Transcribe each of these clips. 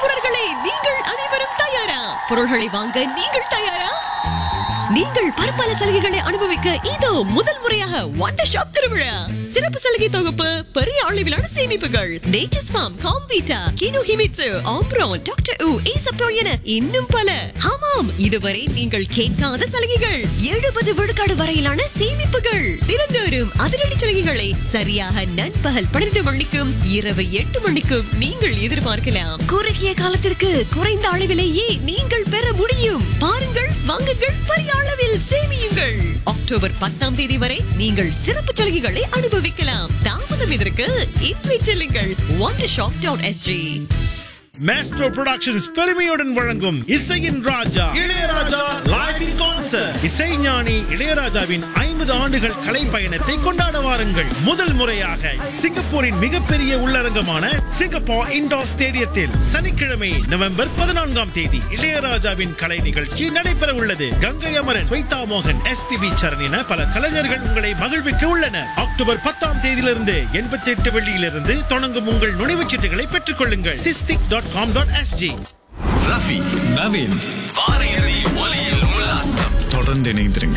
மதிப்புரர்களே நீங்கள் அனைவரும் தயாரா பொருள்களை வாங்க நீங்கள் தயாரா நீங்கள் பற்பல சலுகைகளை அனுபவிக்க இதோ முதல் முறையாக வண்டர் ஷாப் திருவிழா சிறப்பு சலுகை தொகுப்பு பெரிய அளவிலான சேமிப்புகள் nature's farm Comvita Kinohimitsu ஆம்ப்ரோன் டாக்டர் உ ஈசப்போ என இன்னும் பல ஆமாம் இதுவரை நீங்கள் கேட்காத சலுகைகள் எழுபது விழுக்காடு வரையிலான சேமிப்புகள் தினந்தோறும் அதிரடி சலுகைகளை சரியாக நண்பகல் பன்னிரண்டு மணிக்கும் இரவு எட்டு மணிக்கும் நீங்கள் எதிர்பார்க்கலாம் குறுகிய காலத்திற்கு குறைந்த அளவிலேயே நீங்கள் பெற முடியும் பாருங்கள் வாங்குங்கள் பெரிய அளவில் சேமியுங்கள் அக்டோபர் பத்தாம் தேதி வரை நீங்கள் சிறப்பு சலுகைகளை அனுபவிக்கலாம் தாமதம் இதற்கு இன்றை செல்லுங்கள் one shop dot SG maestro productions பெருமையுடன் வழங்கும் இசையின் Raja Ilaiyaraaja live in concert இசைஞானி இளையராஜாவின் ஐம்பது ஆண்டுகள் கலை பயணத்தை கொண்டாட வாருங்கள் முதல் முறையாக சிங்கப்பூரின் மிகப்பெரிய உள்ளரங்கமான சிங்கப்பூர் இண்டோர் ஸ்டேடியத்தில் சனிக்கிழமை நவம்பர் பதினான்காம் தேதி இளையராஜாவின் கலை நிகழ்ச்சி நடைபெற உள்ளது கங்கை அமரன் ஸ்வைதா மோகன் எஸ்பிபி சரண் என பல கலைஞர்கள் உங்களை மகிழ்விக்க உள்ளனர் அக்டோபர் பத்தாம் தேதியிலிருந்து எண்பத்தி எட்டு வெள்ளியிலிருந்து தொடங்கும் உங்கள் நுழைவுச் சீட்டுகளை பெற்றுக் கொள்ளுங்கள் Sistic dot com dot SG Rafi Naveen வார இறுதி ஒலியில் உல்லாசம் தொடர்ந்து இணைந்திருங்க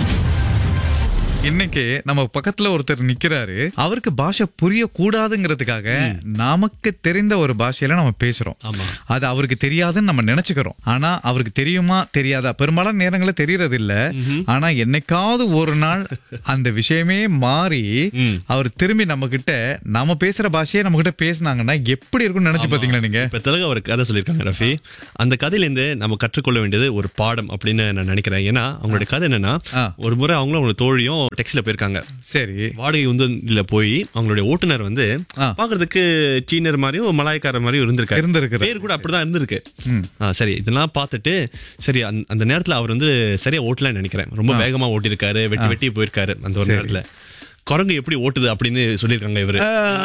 இன்னைக்கு நம்ம பக்கத்துல ஒருத்தர் நிக்கிறாரு அவருக்கு பாஷை புரிய கூடாதுங்கிறதுக்காக நமக்கு தெரிந்த ஒரு பாஷையில நம்ம பேசுறோம் அது அவருக்கு தெரியாதுன்னு நம்ம நினைச்சுக்கிறோம் ஆனா அவருக்கு தெரியுமா தெரியாதா பெரும்பாலான நேரங்களில் தெரியறது இல்ல ஆனா என்னைக்காவது ஒரு நாள் அந்த விஷயமே மாறி அவர் திரும்பி நம்ம கிட்ட நம்ம பேசுற பாஷையே நம்ம கிட்ட பேசினாங்கன்னா எப்படி இருக்கும்னு நினைச்சு பாத்தீங்களா நீங்க இப்ப தெலுங்கு ஒரு கதை சொல்லியிருக்காங்க ரஃபி அந்த கதையிலேருந்து நம்ம கற்றுக்கொள்ள வேண்டியது ஒரு பாடம் அப்படின்னு நான் நினைக்கிறேன் ஏன்னா அவங்களுடைய கதை என்னன்னா ஆ. ஒரு முறை அவங்களும் அவங்க தோழியும் டெக்ஸில போயிருக்காங்க சரி வாடகை வந்து போய் அவங்களுடைய ஓட்டுநர் வந்து ஆ. பாக்குறதுக்கு சீனர் மாதிரியும் மலாய்க்காரர் மாதிரியும் இருந்திருக்காரு இருந்திருக்கிறார். பேர் கூட அப்படிதான் இருந்திருக்கு ஆ, சரி இதெல்லாம் பார்த்துட்டு சரி அந்த- அந்த நேரத்துல அவர் வந்து சரியா ஓட்டலன்னு நினைக்கிறேன் ரொம்ப வேகமா ஓட்டிருக்காரு வெட்டி வெட்டி போயிருக்காரு அந்த ஒரு நேரத்துல குரங்கு எப்படி ஓட்டுது அப்படின்னு சொல்லியிருக்காங்க இவரு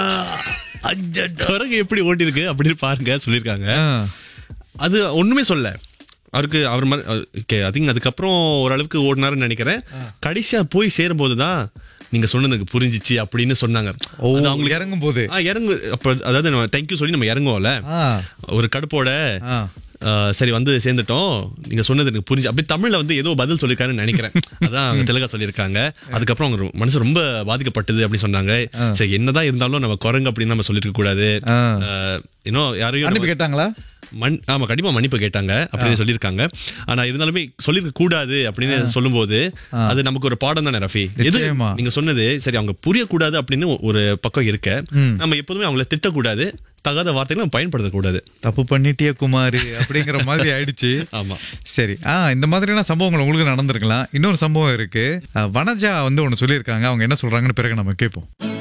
குரங்கு எப்படி ஓட்டிருக்கு அப்படின்னு பாருங்க சொல்லியிருக்காங்க ஆ. அது ஒண்ணுமே சொல்ல அவருக்கு அவர் மாதிரி ஐ திங்க் அதுக்கப்புறம் ஓரளவுக்கு ஓடினாருன்னு நினைக்கிறேன் கடைசியா போய் சேரும்போது தான் நீங்க சொன்னதுக்கு புரிஞ்சிச்சு அப்படின்னு சொன்னாங்க ஓ, அது அவங்களுக்கு- இறங்கும் போது. ஆ, இறங்கு அப்ப அதாவது நம்ம தேங்க்யூ சொல்லி நம்ம இறங்குவோம்ல ஆ. ஒரு கடுப்போட ஆ. ஆ, சரி வந்து சேர்ந்துட்டோம் நீங்க சொன்னது எனக்கு புரிஞ்சு அப்படி தமிழ்ல வந்து ஏதோ பதில் சொல்லிருக்காருன்னு நினைக்கிறேன் அதான் அவங்க தெலுங்கா சொல்லியிருக்காங்க அதுக்கப்புறம் அவங்க மனசு ரொம்ப பாதிக்கப்பட்டது அப்படின்னு சொன்னாங்க சரி என்னதான் இருந்தாலும் நம்ம குரங்கு அப்படின்னு நம்ம சொல்லிருக்க கூடாது ஆ. இன்னும் யாரையும் அனுப்பி நம்ம- கேட்டாங்களா மன் ஆமா கண்டிப்பா மன்னிப்பு கேட்டாங்க அப்படின்னு சொல்லியிருக்காங்க ஆனா இருந்தாலுமே சொல்லிருக்க கூடாது அப்படின்னு சொல்லும்போது அது நமக்கு ஒரு பாடம் தானே ரஃபி எது நிச்சயமா. நீங்க சொன்னது சரி அவங்க புரியக்கூடாது அப்படின்னு ஒரு பக்கம் இருக்க நம்ம எப்போதுமே அவங்கள திட்டக்கூடாது தகாத வார்த்தைகளை நம்ம பயன்படுத்தக்கூடாது தப்பு பண்ணிட்டிய குமாரி அப்படிங்கிற மாதிரி ஆயிடுச்சு ஆமா சரி ஆ இந்த மாதிரியான சம்பவங்கள் உங்களுக்கு நடந்திருக்கலாம் இன்னொரு சம்பவம் இருக்கு அஹ், வனஜா வந்து ஒண்ணு சொல்லியிருக்காங்க அவங்க என்ன சொல்றாங்கன்னு பிறகு நம்ம கேட்போம்